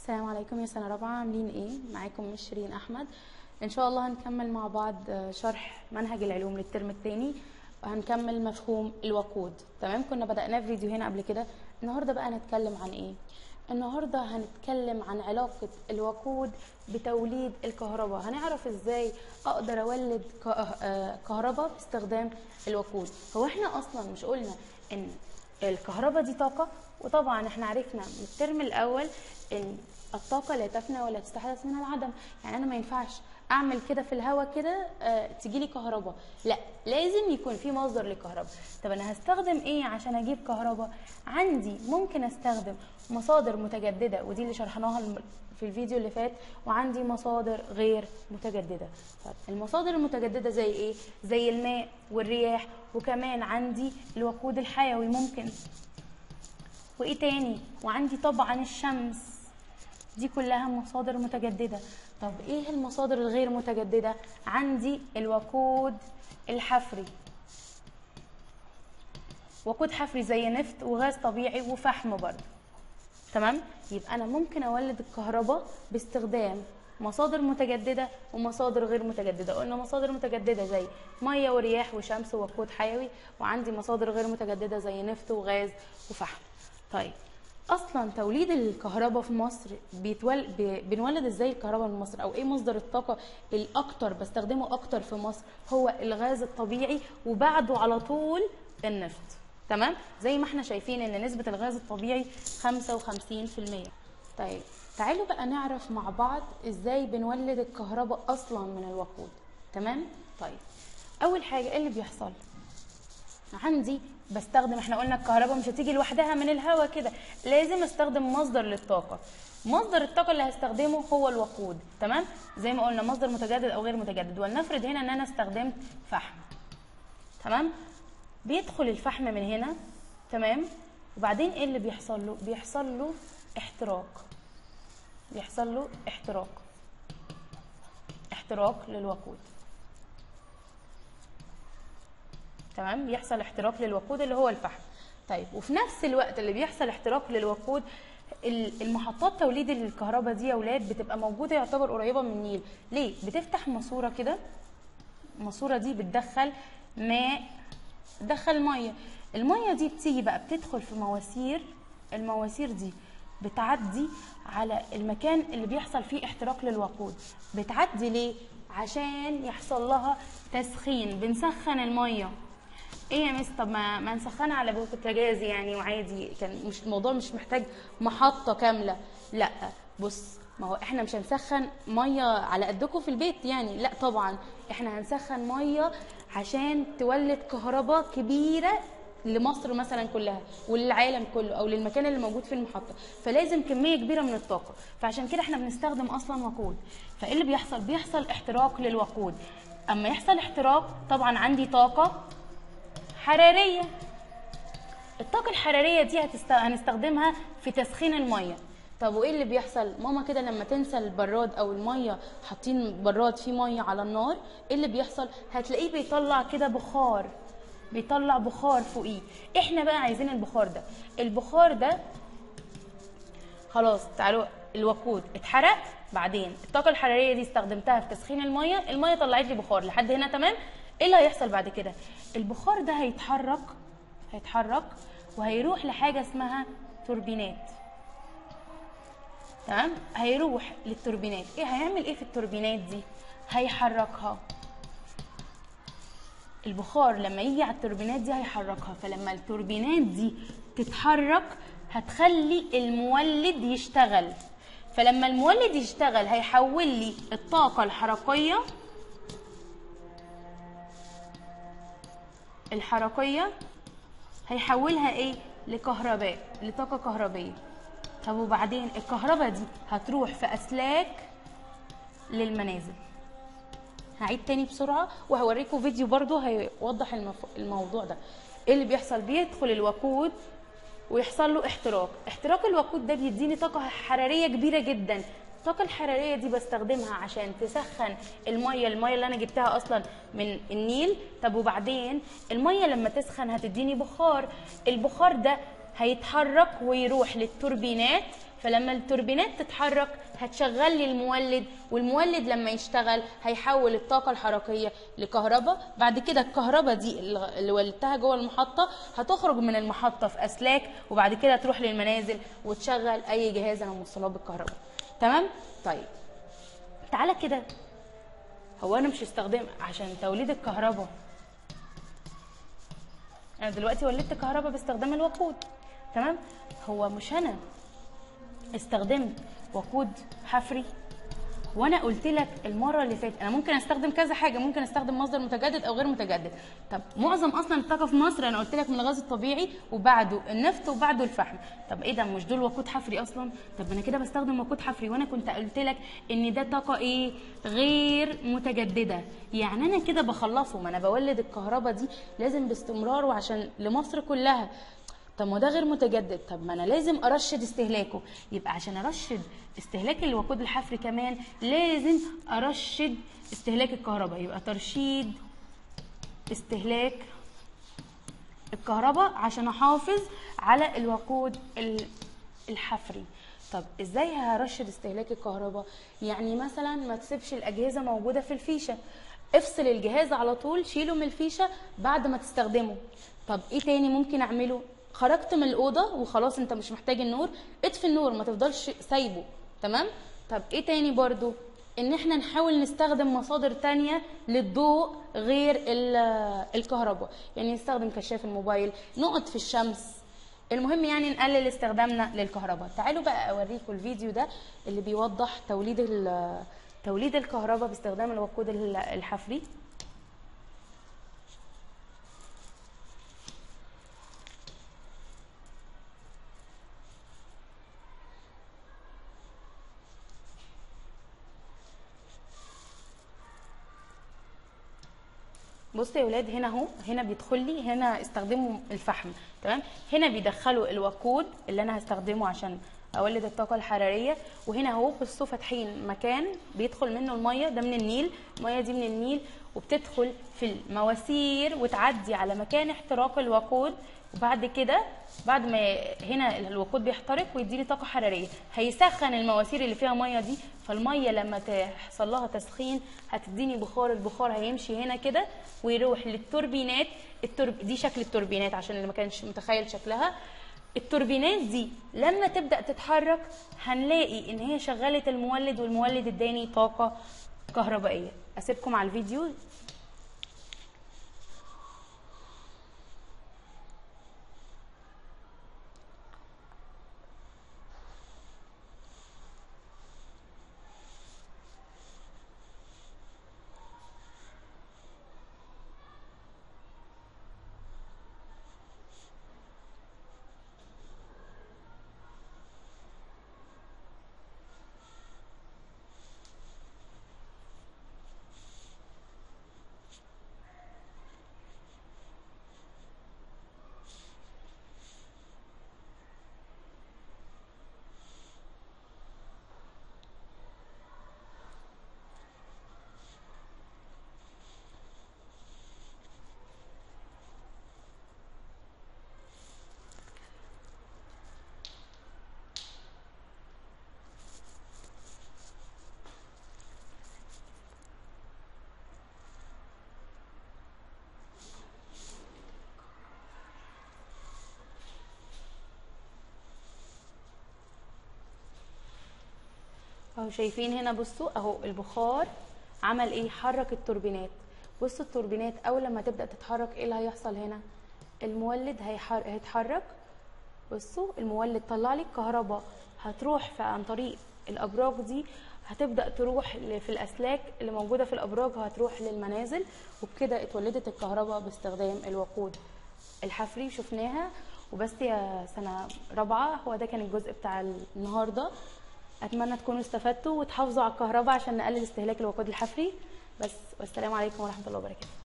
السلام عليكم يا سنة رابعة عاملين ايه؟ معاكم مش شيرين احمد ان شاء الله هنكمل مع بعض آه، شرح منهج العلوم للترم الثاني وهنكمل مفهوم الوقود تمام كنا بدأناه في فيديو هنا قبل كده النهارده بقى هنتكلم عن ايه؟ النهارده هنتكلم عن علاقة الوقود بتوليد الكهرباء هنعرف ازاي اقدر اولد ك- آه، كهرباء باستخدام الوقود هو احنا اصلا مش قلنا ان الكهرباء دي طاقة وطبعا احنا عرفنا من الترم الاول ان الطاقة لا تفنى ولا تستحدث منها العدم يعني انا ما ينفعش اعمل كده في الهواء كده آه تجي لي كهرباء لا لازم يكون في مصدر للكهرباء طب انا هستخدم ايه عشان اجيب كهرباء عندي ممكن استخدم مصادر متجددة ودي اللي شرحناها الم- في الفيديو اللي فات وعندي مصادر غير متجددة طب المصادر المتجددة زي ايه زي الماء والرياح وكمان عندي الوقود الحيوي ممكن وايه تاني وعندي طبعا الشمس دي كلها مصادر متجددة طب ايه المصادر الغير متجددة عندي الوقود الحفري وقود حفري زي نفط وغاز طبيعي وفحم برضه تمام يبقى انا ممكن اولد الكهرباء باستخدام مصادر متجدده ومصادر غير متجدده قلنا مصادر متجدده زي ميه ورياح وشمس ووقود حيوي وعندي مصادر غير متجدده زي نفط وغاز وفحم طيب اصلا توليد الكهرباء في مصر بيتول... ب... بنولد ازاي الكهرباء في مصر او ايه مصدر الطاقه الاكتر بستخدمه اكتر في مصر هو الغاز الطبيعي وبعده على طول النفط تمام زي ما احنا شايفين ان نسبه الغاز الطبيعي 55% طيب تعالوا بقى نعرف مع بعض ازاي بنولد الكهرباء اصلا من الوقود تمام طيب اول حاجه ايه اللي بيحصل عندي بستخدم احنا قلنا الكهرباء مش هتيجي لوحدها من الهواء كده لازم استخدم مصدر للطاقه مصدر الطاقه اللي هستخدمه هو الوقود تمام زي ما قلنا مصدر متجدد او غير متجدد ولنفرض هنا ان انا استخدمت فحم تمام بيدخل الفحم من هنا تمام وبعدين ايه اللي بيحصل له بيحصل له احتراق بيحصل له احتراق احتراق للوقود تمام بيحصل احتراق للوقود اللي هو الفحم طيب وفي نفس الوقت اللي بيحصل احتراق للوقود ال- المحطات توليد الكهرباء دي يا اولاد بتبقى موجوده يعتبر قريبه من النيل ليه بتفتح ماسوره كده الماسوره دي بتدخل ماء تدخل ميه الميه دي بتيجي بقى بتدخل في مواسير المواسير دي بتعدي على المكان اللي بيحصل فيه احتراق للوقود بتعدي ليه عشان يحصل لها تسخين بنسخن الميه ايه يا مس طب ما ما نسخنها على بوتاجاز يعني وعادي كان مش الموضوع مش محتاج محطه كامله لا بص ما هو احنا مش هنسخن ميه على قدكم في البيت يعني لا طبعا احنا هنسخن ميه عشان تولد كهرباء كبيره لمصر مثلا كلها وللعالم كله او للمكان اللي موجود فيه المحطه فلازم كميه كبيره من الطاقه فعشان كده احنا بنستخدم اصلا وقود فايه اللي بيحصل بيحصل احتراق للوقود اما يحصل احتراق طبعا عندي طاقه حراريه الطاقة الحرارية دي هتست... هنستخدمها في تسخين المية طب وايه اللي بيحصل ماما كده لما تنسى البراد او المية حاطين براد فيه مية على النار ايه اللي بيحصل هتلاقيه بيطلع كده بخار بيطلع بخار فوقيه احنا بقى عايزين البخار ده البخار ده خلاص تعالوا الوقود اتحرق بعدين الطاقة الحرارية دي استخدمتها في تسخين المية المية طلعت لي بخار لحد هنا تمام ايه اللي هيحصل بعد كده البخار ده هيتحرك هيتحرك وهيروح لحاجة اسمها توربينات تمام هيروح للتوربينات ايه هيعمل ايه في التوربينات دي هيحركها البخار لما يجي على التوربينات دي هيحركها فلما التوربينات دي تتحرك هتخلي المولد يشتغل فلما المولد يشتغل هيحول لي الطاقة الحركية الحركية هيحولها ايه لكهرباء لطاقة كهربية طب وبعدين الكهرباء دي هتروح في أسلاك للمنازل هعيد تاني بسرعة وهوريكم فيديو برضو هيوضح المف... الموضوع ده ايه اللي بيحصل بيدخل الوقود ويحصل له احتراق احتراق الوقود ده بيديني طاقة حرارية كبيرة جدا الطاقة الحرارية دي بستخدمها عشان تسخن المية المية اللي أنا جبتها أصلا من النيل طب وبعدين المية لما تسخن هتديني بخار البخار ده هيتحرك ويروح للتوربينات فلما التوربينات تتحرك هتشغل لي المولد والمولد لما يشتغل هيحول الطاقه الحركيه لكهرباء بعد كده الكهرباء دي اللي ولدتها جوه المحطه هتخرج من المحطه في اسلاك وبعد كده تروح للمنازل وتشغل اي جهاز انا موصلاه بالكهرباء تمام طيب تعالى كده هو انا مش هستخدم عشان توليد الكهرباء انا دلوقتي ولدت كهرباء باستخدام الوقود تمام هو مش انا استخدمت وقود حفري وانا قلت لك المره اللي فاتت انا ممكن استخدم كذا حاجه ممكن استخدم مصدر متجدد او غير متجدد طب معظم اصلا الطاقه في مصر انا قلت لك من الغاز الطبيعي وبعده النفط وبعده الفحم طب ايه ده مش دول وقود حفري اصلا طب انا كده بستخدم وقود حفري وانا كنت قلت لك ان ده طاقه ايه غير متجدده يعني انا كده بخلصه ما انا بولد الكهرباء دي لازم باستمرار وعشان لمصر كلها طب ما ده غير متجدد طب ما انا لازم ارشد استهلاكه يبقى عشان ارشد استهلاك الوقود الحفري كمان لازم ارشد استهلاك الكهرباء يبقى ترشيد استهلاك الكهرباء عشان احافظ على الوقود ال- الحفري طب ازاي هرشد استهلاك الكهرباء يعني مثلا ما تسيبش الاجهزه موجوده في الفيشه افصل الجهاز على طول شيله من الفيشه بعد ما تستخدمه طب ايه تاني ممكن اعمله خرجت من الاوضه وخلاص انت مش محتاج النور اطفي النور ما تفضلش سايبه تمام طب ايه تاني برضو ان احنا نحاول نستخدم مصادر تانية للضوء غير ال- الكهرباء يعني نستخدم كشاف الموبايل نقعد في الشمس المهم يعني نقلل استخدامنا للكهرباء تعالوا بقى اوريكم الفيديو ده اللي بيوضح توليد ال- توليد الكهرباء باستخدام الوقود ال- الحفري بصوا يا ولاد هنا اهو هنا بيدخل لي هنا استخدموا الفحم تمام هنا بيدخلوا الوقود اللي انا هستخدمه عشان اولد الطاقه الحراريه وهنا اهو بصوا فاتحين مكان بيدخل منه الميه ده من النيل الميه دي من النيل وبتدخل في المواسير وتعدي على مكان احتراق الوقود وبعد كده بعد ما هنا الوقود بيحترق ويديني طاقه حراريه هيسخن المواسير اللي فيها ميه دي فالميه لما تحصل لها تسخين هتديني بخار البخار هيمشي هنا كده ويروح للتوربينات التورب دي شكل التوربينات عشان اللي ما كانش متخيل شكلها التوربينات دي لما تبدا تتحرك هنلاقي ان هي شغلت المولد والمولد اداني طاقه كهربائيه اسيبكم على الفيديو اهو شايفين هنا بصوا اهو البخار عمل ايه حرك التوربينات بصوا التوربينات اول لما تبدا تتحرك ايه اللي هيحصل هنا المولد هيحر... هيتحرك بصوا المولد طلع لي الكهرباء هتروح في عن طريق الابراج دي هتبدا تروح ل- في الاسلاك اللي موجوده في الابراج هتروح للمنازل وبكده اتولدت الكهرباء باستخدام الوقود الحفري شفناها وبس يا سنه رابعه هو ده كان الجزء بتاع النهارده اتمنى تكونوا استفدتوا وتحافظوا على الكهرباء عشان نقلل استهلاك الوقود الحفري بس والسلام عليكم ورحمه الله وبركاته